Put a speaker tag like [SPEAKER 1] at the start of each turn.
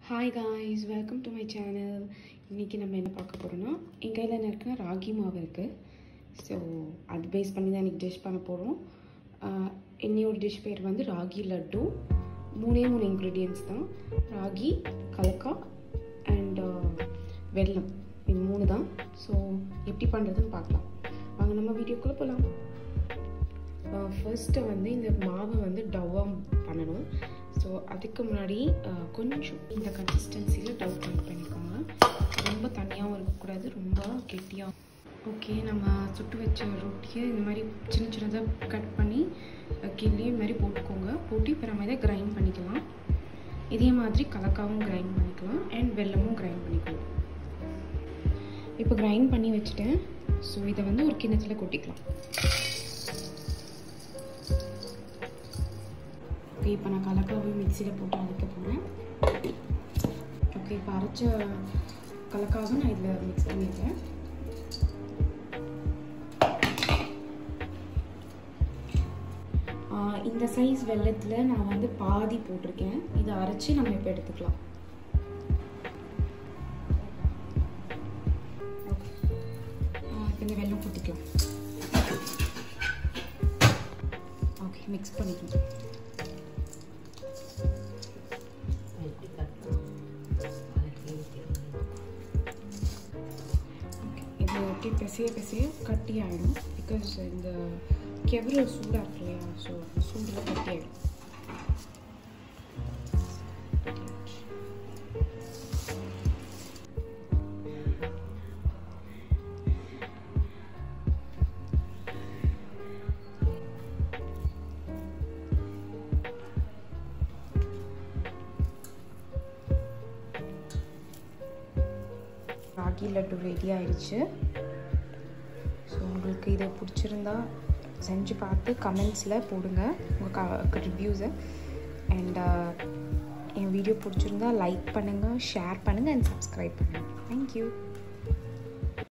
[SPEAKER 1] hi guys welcome to my channel இன்றைக்கி நம்ம என்ன பார்க்க போகிறோன்னா என் கையில் என்ன இருக்குன்னா ராகி மாவு இருக்குது ஸோ அது பேஸ் பண்ணி தான் இன்றைக்கி டிஷ் பண்ண போகிறோம் என்னையோட டிஷ் பேர் வந்து ராகி லட்டு மூணே மூணு இன்க்ரீடியன்ஸ் தான் ராகி கலக்கா அண்ட் வெல்லம் இது மூணு தான் ஸோ எப்படி பண்ணுறதுன்னு பார்க்கலாம் வாங்க நம்ம வீடியோக்குள்ளே போகலாம் ஃபர்ஸ்ட்டு வந்து இந்த மாவை வந்து டவ்வாக பண்ணணும் ஸோ அதுக்கு முன்னாடி அஹ், கொஞ்சம் இந்த கன்சிஸ்டன்சியில் டவ் கட் பண்ணிக்கோங்க ரொம்ப தனியாகவும் இருக்கக்கூடாது ரொம்ப கெட்டியாக ஓகே நம்ம சுட்டு வச்ச ரொட்டியை இந்த மாதிரி சின்ன சின்னதாக கட் பண்ணி கிள்ளி இந்த மாதிரி போட்டுக்கோங்க போட்டு இப்போ நம்ம இதை கிரைண்ட் பண்ணிக்கலாம் இதே மாதிரி கலக்காவும் கிரைண்ட் பண்ணிக்கலாம் அண்ட் வெல்லமும் கிரைண்ட் பண்ணிக்கலாம் இப்போ கிரைண்ட் பண்ணி வச்சுட்டேன் ஸோ இதை வந்து ஒரு கிண்ணத்தில் கொட்டிக்கலாம் ஓகே இப்போ நான் கலக்காவை மிக்சியில் போட்டு அரைக்க போகிறேன் ஓகே இப்போ அரைச்ச கலக்காவை நான் இதில் மிக்ஸ் பண்ணிடுறேன் ஆஹ் இந்த சைஸ் வெள்ளத்தில் நான் வந்து பாதி போட்டிருக்கேன் இதை அரைச்சி நம்ம இப்போ எடுத்துக்கலாம் ஆஹ் இப்போ இந்த வெள்ளம் ஊற்றிக்கலாம் ஓகே மிக்ஸ் பண்ணிக்கலாம் இது எப்படி பிசைய பிசைய கட்டி ஆகிடும் பிகாஸ் இந்த கெவரு சூடாக இருக்கு இல்லையா ஸோ சூடில் கட்டி ஆகிடும் ராகி லட்டு ரெடி ஆயிடுச்சு ஸோ உங்களுக்கு இது பிடிச்சிருந்தா செஞ்சு பார்த்து கமெண்ட்ஸில் போடுங்க உங்கள் ரிவ்யூஸை அண்ட் என் வீடியோ பிடிச்சிருந்தா லைக் பண்ணுங்கள் ஷேர் பண்ணுங்கள் அண்ட் சப்ஸ்கிரைப் பண்ணுங்கள் தேங்க்யூ